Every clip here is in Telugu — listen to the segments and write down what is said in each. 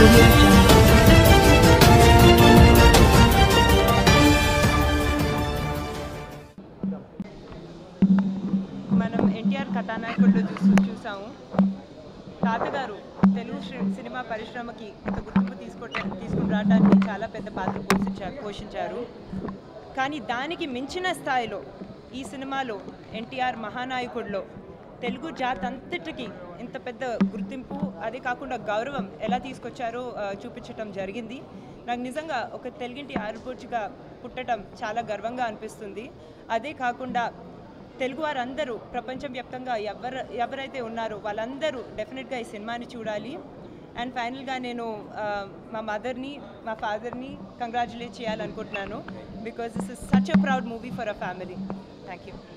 audio jungle. మనం ఎన్టీఆర్ కథానాయకుల్లో చూసి చూసాము తాతగారు తెలుగు శ్రీ- సినిమా పరిశ్రమకి ఇంత గుర్తింపు తీసుకోవటం తీసుకుని రావడానికి చాలా పెద్ద పాత్ర పోషించారు పోషించారు కానీ దానికి మించిన స్థాయిలో ఈ సినిమాలో ఎన్టీఆర్ మహానాయకుడిలో తెలుగు జాతి అంతటికి ఇంత పెద్ద గుర్తింపు అదే కాకుండా గౌరవం ఎలా తీసుకొచ్చారో ఆ, చూపించటం జరిగింది నాకు నిజంగా ఒక తెలుగింటి ఆడపడుచుగా పుట్టడం చాలా గర్వంగా అనిపిస్తుంది అదే కాకుండా తెలుగు వారందరూ ప్రపంచవ్యాప్తంగా ఎవరు ఎవరైతే ఉన్నారో వాళ్ళందరూ డెఫినెట్గా ఈ సినిమాని చూడాలి అండ్ ఫైనల్గా నేను ఆ, మా మదర్ని మా ఫాదర్ని కంగ్రాచులేట్ చేయాలనుకుంటున్నాను because this is such a proud movie for a family thank you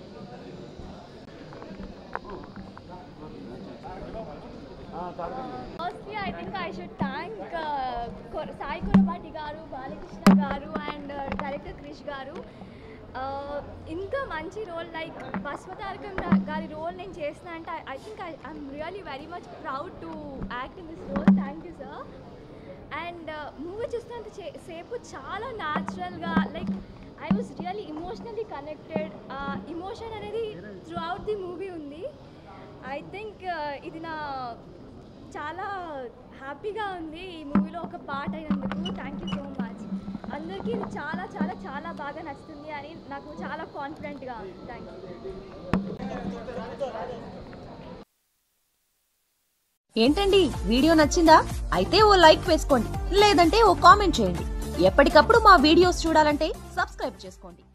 Firstly, I think I should thank uh, Kor- Sai Kurabati garu, Balakrishna garu, and uh, director Krish garu. Uh, ఇంత మంచి రోల్ లైక్ భస్మతారకం గారి రోల్ నేను చేసిన అంటే I think I I'm really very much proud to act in this role thank you sir and movie చూస్తున్నంత చే- సేపు చాలా న్యాచురల్గా like I was really emotionally connected emotion అనేది త్రూ అవుట్ ది మూవీ ఉంది ఐ థింక్ ఇది నా చాలా హ్యాపీగా ఉంది ఈ మూవీలో ఒక పార్ట్ అయినందుకు థ్యాంక్ యూ సో మచ్ అందరికీ ఇది చాలా చాలా చాలా బాగా నచ్చుతుంది అని నాకు చాలా కాన్ఫిడెంట్గా ఉంది థ్యాంక్ యూ ఏంటండి వీడియో నచ్చిందా అయితే ఓ లైక్ వేసుకోండి లేదంటే ఓ కామెంట్ చేయండి ఎప్పటికప్పుడు మా వీడియోస్ చూడాలంటే సబ్స్క్రైబ్ చేసుకోండి